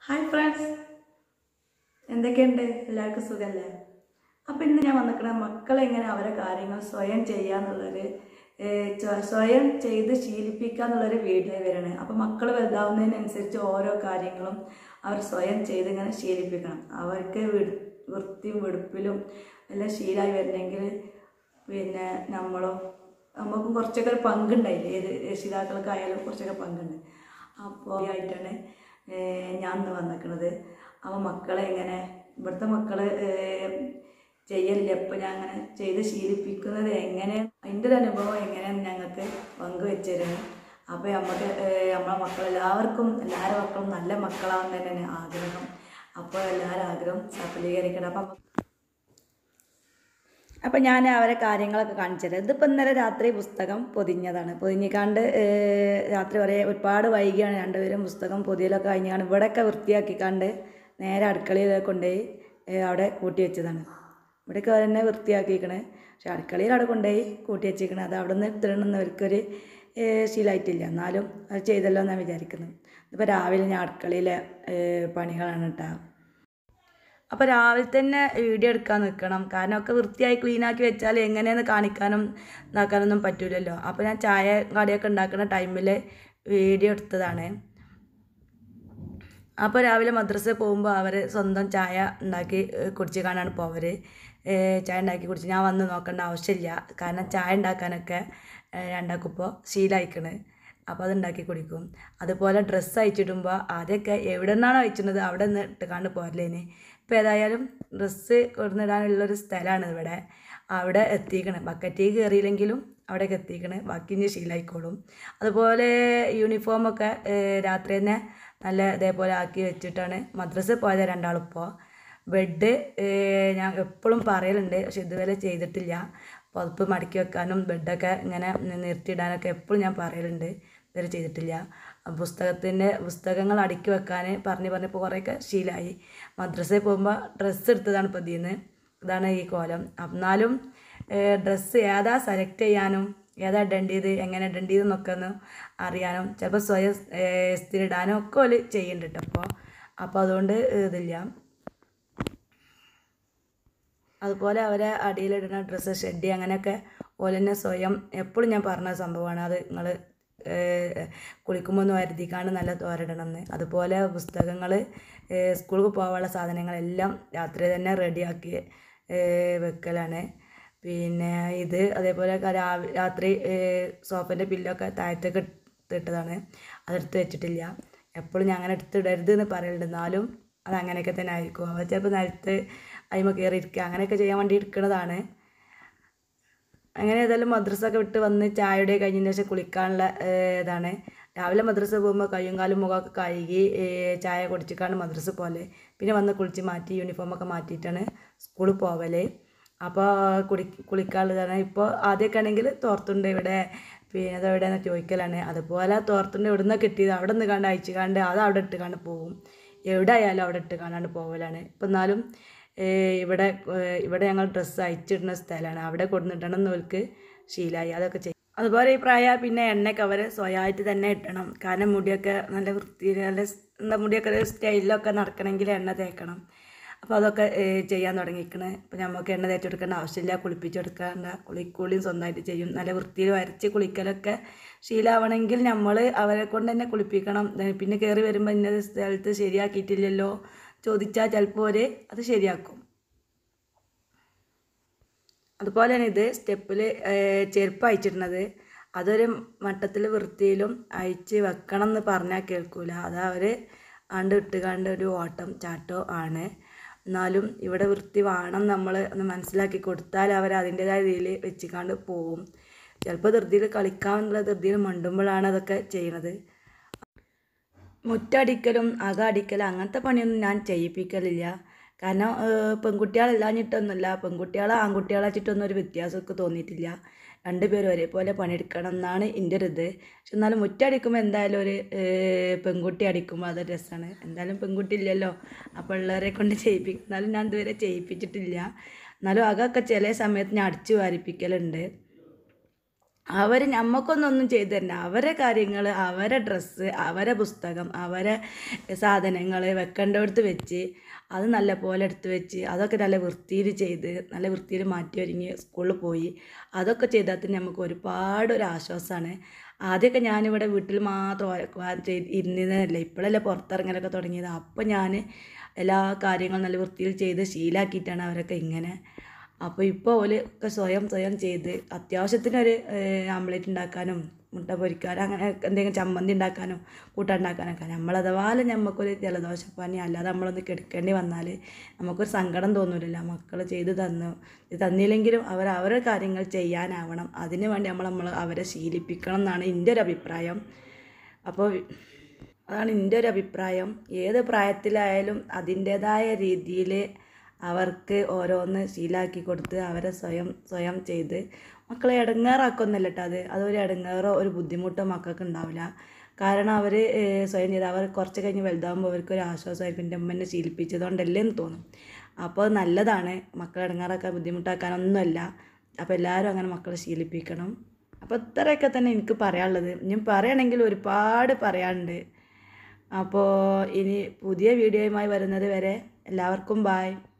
hi friends എന്തൊക്കെയുണ്ട് എല്ലാവർക്കും സുഖമല്ലേ അപ്പം ഇന്ന് ഞാൻ വന്നിക്കണ മക്കളെങ്ങനെ അവരെ കാര്യങ്ങൾ സ്വയം ചെയ്യാന്നുള്ളൊരു ഏഹ്, ച- സ്വയം ചെയ്ത് ശീലിപ്പിക്കുക എന്നുള്ളൊരു വീഡിയോ വരണം അപ്പം മക്കൾ വലുതാവുന്നതിനനുസരിച്ച് ഓരോ കാര്യങ്ങളും അവർ സ്വയം ചെയ്ത് ഇങ്ങനെ ശീലിപ്പിക്കണം അവർക്ക് വിട് വൃത്തിയും വെടുപ്പിലും എല്ലാം ശീലമായി വരണമെങ്കിൽ പിന്നെ നമ്മളോ നമുക്കും കുറച്ചൊക്കെ ഒരു പങ്കുണ്ടായില്ലേ ഏത് രക്ഷിതാക്കൾക്കായാലും കുറച്ചൊക്കെ പങ്കുണ്ട് അപ്പോൾ ആയിട്ടാണ് ഏഹ് ഞാൻ ഇന്ന് വന്നിക്കണത് അപ്പോൾ മക്കളെ എങ്ങനെ ഇവിടുത്തെ മക്കള് ഏഹ് ചെയ്യലില്ല ഇപ്പം ഞാൻ അങ്ങനെ ചെയ്ത് ശീലിപ്പിക്കുന്നത് എങ്ങനെ അതിൻ്റെ ഒരു അനുഭവം എങ്ങനെയാന്ന് ഞങ്ങൾക്ക് പങ്കുവെച്ചിരുന്നു അപ്പോൾ നമുക്ക് ഏഹ് നമ്മളെ മക്കളെല്ലാവർക്കും എല്ലാവരുടെ മക്കളും നല്ല മക്കളാവാൻ തന്നെയാണ് ആഗ്രഹം അപ്പോൾ എല്ലാവരും ആഗ്രഹം സഫലീകരിക്കണം അപ്പം അപ്പം ഞാൻ അവരെ കാര്യങ്ങളൊക്കെ കാണിച്ചത് ഇതിപ്പോൾ ഇന്നലെ രാത്രി പുസ്തകം പൊതിഞ്ഞതാണ് പൊതിഞ്ഞിക്കാണ്ട് ഏഹ്, രാത്രി വരെ ഒരുപാട് വൈകിയാണ് രണ്ടുപേരും പുസ്തകം പൊതിയലൊക്കെ കഴിഞ്ഞാണ് ഇവിടെയൊക്കെ വൃത്തിയാക്കിക്കാണ്ട് നേരെ അടുക്കളയിൽ കൊണ്ടുപോയി ഏഹ്, അവിടെ കൂട്ടി വെച്ചതാണ് ഇവിടെയൊക്കെ തന്നെ വൃത്തിയാക്കിക്കണ് പക്ഷെ അടുക്കളയിൽ അവിടെ കൊണ്ടുപോയി കൂട്ടി വെച്ചിരിക്കണത് അത് അവിടെ നിന്ന് എടുത്തിടണമെന്നവർക്കൊരു ശീലമായിട്ടില്ല എന്നാലും അത് ചെയ്തല്ലോ എന്നാണ് വിചാരിക്കുന്നത് ഇതിപ്പോൾ രാവിലെ ഞാൻ അടുക്കളയിലെ ഏഹ്, പണികളാണ് കേട്ടോ അപ്പോൾ രാവിലെ തന്നെ വീഡിയോ എടുക്കാൻ നിൽക്കണം കാരണം ഒക്കെ വൃത്തിയായി ക്ലീനാക്കി വെച്ചാൽ എങ്ങനെയെന്ന് കാണിക്കാനും ഇതാക്കാനൊന്നും പറ്റൂലല്ലോ അപ്പോൾ ഞാൻ ചായ കടിയൊക്കെ ഉണ്ടാക്കുന്ന ടൈമിൽ വീഡിയോ എടുത്തതാണ് അപ്പോൾ രാവിലെ മദ്രസയിൽ പോകുമ്പോൾ അവർ സ്വന്തം ചായ ഉണ്ടാക്കി ഏഹ്, കുടിച്ച് കാണാണ് പോവർ ചായ ഉണ്ടാക്കി കുടിച്ച് ഞാൻ വന്ന് നോക്കേണ്ട ആവശ്യമില്ല കാരണം ചായ ഉണ്ടാക്കാനൊക്കെ ഏഹ്, രണ്ടാക്കിപ്പോൾ ശീലമായിക്കണ് അപ്പോൾ അത് ഉണ്ടാക്കി കുടിക്കും അതുപോലെ ഡ്രസ്സ് അയച്ചിടുമ്പോൾ ആദ്യമൊക്കെ എവിടെ നിന്നാണോ അയച്ചിടുന്നത് അവിടെ നിന്ന് ഇട്ടുകാണ്ട് പോരലേന് ഇപ്പോൾ ഏതായാലും ഡ്രസ്സ് കൊടുന്നിടാനുള്ളൊരു സ്ഥലമാണ് ഇവിടെ അവിടെ എത്തിക്കണ് ബക്കറ്റിൽ കയറിയില്ലെങ്കിലും അവിടേക്ക് എത്തിക്കണ് ബാക്കി ഇനി ശീലമായിക്കോളും അതുപോലെ യൂണിഫോമൊക്കെ ഏഹ്, രാത്രി തന്നെ നല്ല ഇതേപോലെ ആക്കി വെച്ചിട്ടാണ് മദ്രസയിൽ പോയത് രണ്ടാളിപ്പോൾ ബെഡ് ഞാൻ എപ്പോഴും പറയലുണ്ട് പക്ഷെ ഇതുവരെ ചെയ്തിട്ടില്ല പുതപ്പ് മടക്കി വെക്കാനും ബെഡൊക്കെ ഇങ്ങനെ നിർത്തിയിടാനൊക്കെ എപ്പോഴും ഞാൻ പറയലുണ്ട് ഇതുവരെ ചെയ്തിട്ടില്ല പുസ്തകത്തിൻ്റെ പുസ്തകങ്ങൾ അടുക്കി വെക്കാൻ പറഞ്ഞ് പറഞ്ഞപ്പോൾ കുറേയൊക്കെ ശീലമായി മദ്രസയിൽ പോകുമ്പോൾ ഡ്രസ്സ് എടുത്തതാണ് ഇപ്പോൾ ഇതിന്ന് ഇതാണ് ഈ കോലം എന്നാലും ഡ്രസ്സ് ഏതാ സെലക്ട് ചെയ്യാനും ഏതാ ഇടേണ്ടത് എങ്ങനെ ഇടേണ്ടത് എന്നൊക്കെ ഒന്ന് അറിയാനും ചിലപ്പോൾ സ്വയം സ്ഥിരം ഇടാനും ഒക്കെ ഒരു ചെയ്യുന്നുണ്ട് കേട്ടോ അപ്പോൾ അപ്പോൾ അതുകൊണ്ട് ഇതില്ല അതുപോലെ അവരെ അടിയിലിടുന്ന ഡ്രസ്സ് ഷെഡ്ഡി അങ്ങനെയൊക്കെ ഓലെ തന്നെ സ്വയം എപ്പോഴും ഞാൻ പറഞ്ഞ സംഭവമാണ് അത് നിങ്ങൾ കുളിക്കുമ്പോൾ ഒന്ന് വരുത്തിക്കാണ്ട് നല്ല തോരടണമെന്ന് അതുപോലെ പുസ്തകങ്ങൾ സ്കൂളിൽ പോകാനുള്ള സാധനങ്ങളെല്ലാം രാത്രി തന്നെ റെഡിയാക്കി വെക്കലാണ് പിന്നെ ഇത് അതേപോലെ ക- രാവി- രാത്രി സോഫൻ്റെ പില്ലൊക്കെ താഴത്തേക്ക് ഇട്ടതാണ് അതെടുത്ത് വെച്ചിട്ടില്ല എപ്പോഴും ഞാൻ അങ്ങനെ എടുത്തിടരുത് എന്ന് പറയലുണ്ട് എന്നാലും അത് അങ്ങനെയൊക്കെ തന്നെ ആയിരിക്കും അവർ ചിലപ്പോൾ നിലത്ത് അതിമ കയറി ഇരിക്കുക അങ്ങനെയൊക്കെ ചെയ്യാൻ വേണ്ടി എടുക്കുന്നതാണ് അങ്ങനെ ഏതായാലും മദ്രസ ഒക്കെ വിട്ട് വന്ന് ചായയുടെ കഴിഞ്ഞതിന് ശേഷം കുളിക്കാനുള്ള ഏഹ്, ഇതാണ് രാവിലെ മദ്രസ പോകുമ്പോൾ കയ്യും കാലും മുഖമൊക്കെ കഴുകി ഏഹ്, ചായ കുടിച്ചിട്ടാണ് മദ്രസ പോലെ പിന്നെ വന്ന് കുളിച്ച് മാറ്റി യൂണിഫോമൊക്കെ മാറ്റിയിട്ടാണ് സ്കൂളിൽ പോവല് അപ്പോൾ കുളി കുളിക്കാനുള്ളതാണ് ഇപ്പോൾ ആദ്യമൊക്കെ ആണെങ്കിൽ തോർത്തുണ്ട് ഇവിടെ പിന്നെ അത് എവിടെയെന്ന് ചോദിക്കലാണ് അതുപോലെ തോർത്തുണ്ട് എവിടെ നിന്ന് കിട്ടിയത് അവിടെ നിന്ന് കണ്ട് അയച്ചു കണ്ട് അത് അവിടെ ഇട്ട് കണ്ട് പോവും എവിടെ ആയാലും അവിടെ ഇട്ട് കാണാണ്ട് പോവലാണ് ഇപ്പം എന്നാലും ഏഹ് ഇവിടെ ഏഹ് ഇവിടെ ഞങ്ങൾ ഡ്രസ്സ് അയച്ചിടുന്ന സ്ഥലമാണ് അവിടെ കൊടുന്നിടണം എന്നവർക്ക് ശീലമായി അതൊക്കെ ചെയ്യും അതുപോലെ ഈ പ്രായ പിന്നെ എണ്ണയൊക്കെ അവർ സ്വയമായിട്ട് തന്നെ ഇട്ടണം കാരണം മുടിയൊക്കെ നല്ല വൃത്തിയിൽ നല്ല സ്- എന്താ മുടിയൊക്കെ ഒരു സ്റ്റൈലിലൊക്കെ നടക്കണമെങ്കിൽ എണ്ണ തേക്കണം അപ്പോൾ അതൊക്കെ ഏഹ് ചെയ്യാൻ തുടങ്ങിയിരിക്കണ് ഇപ്പോൾ നമുക്ക് എണ്ണ തേച്ച് കൊടുക്കേണ്ട ആവശ്യമില്ല കുളിപ്പിച്ചെടുക്കേണ്ട കുളി കുളിയും സ്വന്തമായിട്ട് ചെയ്യും നല്ല വൃത്തിയിൽ വരച്ച് കുളിക്കലൊക്കെ ശീലമാവണമെങ്കിൽ നമ്മൾ അവരെ കൊണ്ട് തന്നെ കുളിപ്പിക്കണം ഏഹ് പിന്നെ കയറി വരുമ്പോൾ ഇന്ന സ്ഥലത്ത് ശരിയാക്കിയിട്ടില്ലല്ലോ ചോദിച്ചാൽ ചിലപ്പോൾ അവർ അത് ശരിയാക്കും അതുപോലെ തന്നെ ഇത് സ്റ്റെപ്പിൽ ചെരുപ്പ് അയച്ചിടുന്നത് അതൊരു മട്ടത്തിൽ വൃത്തിയിലും അയച്ച് വെക്കണം എന്ന് പറഞ്ഞാൽ കേൾക്കൂല അത് അവർ ആണ്ട് ഇട്ടുകാണ്ട് ഒരു ഓട്ടം ചാട്ടോ ആണ് എന്നാലും ഇവിടെ വൃത്തി വേണം നമ്മൾ ഒന്ന് മനസ്സിലാക്കി കൊടുത്താൽ അവർ അതിൻ്റെതായ രീതിയിൽ വെച്ചിക്കാണ്ട് പോവും ചിലപ്പോൾ ധൃതിയിൽ കളിക്കാനുള്ള ധൃതിയിൽ മണ്ടുമ്പോഴാണ് അതൊക്കെ ചെയ്യണത് മുറ്റടിക്കലും അക അടിക്കലും അങ്ങനത്തെ പണിയൊന്നും ഞാൻ ചെയ്യിപ്പിക്കലില്ല കാരണം ഏഹ്, പെൺകുട്ടികളല്ലാഞ്ഞിട്ടൊന്നുമില്ല പെൺകുട്ടികളെ ആൺകുട്ടികളെ വെച്ചിട്ടൊന്നും ഒരു വ്യത്യാസമൊക്കെ തോന്നിയിട്ടില്ല രണ്ടുപേരും ഒരേപോലെ പണിയെടുക്കണം എന്നാണ് എൻ്റെ ഒരു ഇത് പക്ഷെ എന്നാലും മുറ്റടിക്കുമ്പോൾ എന്തായാലും ഒരു ഏഹ്, പെൺകുട്ടി അടിക്കുമ്പോൾ അത് രസമാണ് എന്തായാലും പെൺകുട്ടി ഇല്ലല്ലോ അപ്പോൾ ഉള്ളവരെ കൊണ്ട് ചെയ്യിപ്പിക്കും എന്നാലും ഞാൻ ഇതുവരെ ചെയ്യിപ്പിച്ചിട്ടില്ല എന്നാലും അകൊക്കെ ചില സമയത്ത് ഞാൻ അടിച്ചു വാരിപ്പിക്കലുണ്ട് അവർ നമുക്കൊന്നൊന്നും ചെയ്തു തരില്ല അവരെ കാര്യങ്ങൾ അവരെ ഡ്രസ്സ് അവരെ പുസ്തകം അവരെ സാധനങ്ങൾ വെക്കേണ്ടടുത്ത് വെച്ച് അത് നല്ല പോലെ എടുത്ത് വെച്ച് അതൊക്കെ നല്ല വൃത്തിയിൽ ചെയ്ത് നല്ല വൃത്തിയിൽ മാറ്റി ഒരുങ്ങി സ്കൂളിൽ പോയി അതൊക്കെ ചെയ്താൽ തന്നെ നമുക്ക് ഒരുപാട് ഒരു ആശ്വാസമാണ് ആദ്യമൊക്കെ ഞാനിവിടെ വീട്ടിൽ മാത്രം വ- വ- ചെയ്ത് ഇരുന്നതല്ലേ ഇപ്പോഴല്ലേ പുറത്തിറങ്ങലൊക്കെ തുടങ്ങിയത് അപ്പോൾ ഞാൻ എല്ലാ കാര്യങ്ങളും നല്ല വൃത്തിയിൽ ചെയ്ത് ശീലാക്കിയിട്ടാണ് അവരൊക്കെ ഇങ്ങനെ അപ്പോൾ ഇപ്പോൾ ഓല് ഒക്കെ സ്വയം സ്വയം ചെയ്ത് അത്യാവശ്യത്തിനൊരു ആംപ്ലേറ്റ് ഉണ്ടാക്കാനും മുട്ട പൊരിക്കാനും അങ്ങനെ എന്തെങ്കിലും ചമ്മന്തി ഉണ്ടാക്കാനും കൂട്ടാൻ ഉണ്ടാക്കാനൊക്കെ നമ്മളതുപോലെ നമുക്കൊരു ജലദോഷപ്പനി അല്ലാതെ നമ്മളൊന്ന് കിടക്കേണ്ടി വന്നാൽ നമുക്കൊരു സങ്കടം തോന്നൂലല്ലോ മക്കൾ ചെയ്ത് തന്നു ഇത് തന്നില്ലെങ്കിലും അവർ അവരുടെ കാര്യങ്ങൾ ചെയ്യാനാവണം അതിന് വേണ്ടി നമ്മൾ നമ്മൾ അവരെ ശീലിപ്പിക്കണം എന്നാണ് എൻ്റെ ഒരു അഭിപ്രായം അപ്പോൾ അതാണ് എൻ്റെ ഒരു അഭിപ്രായം ഏത് പ്രായത്തിലായാലും അതിൻ്റേതായ രീതിയിൽ അവർക്ക് ഓരോന്ന് ശീലാക്കി കൊടുത്ത് അവരെ സ്വയം സ്വയം ചെയ്ത് മക്കളെ ഇടങ്ങേറാക്കൊന്നല്ല കേട്ടോ അത് അതൊരു ഇടങ്ങേറോ ഒരു ബുദ്ധിമുട്ടോ മക്കൾക്ക് ഉണ്ടാവില്ല കാരണം അവർ സ്വയം ചെയ്ത് അവർ കുറച്ച് കഴിഞ്ഞ് വലുതാകുമ്പോൾ അവർക്ക് ഒരു ആശ്വാസമായിരിക്കും എൻ്റെ അമ്മ എന്നെ ശീലിപ്പിച്ചതുകൊണ്ടല്ലേ എന്ന് തോന്നും അപ്പോൾ അത് നല്ലതാണ് മക്കളെ ഇടങ്ങാറാക്കാൻ ബുദ്ധിമുട്ടാക്കാനൊന്നുമല്ല അപ്പോൾ എല്ലാവരും അങ്ങനെ മക്കളെ ശീലിപ്പിക്കണം അപ്പോൾ ഇത്രയൊക്കെ തന്നെ എനിക്ക് പറയാനുള്ളത് ഞാൻ പറയുകയാണെങ്കിൽ ഒരുപാട് പറയാനുണ്ട് അപ്പോൾ ഇനി പുതിയ വീഡിയോയുമായി വരുന്നത് വരെ എല്ലാവർക്കും ബായ്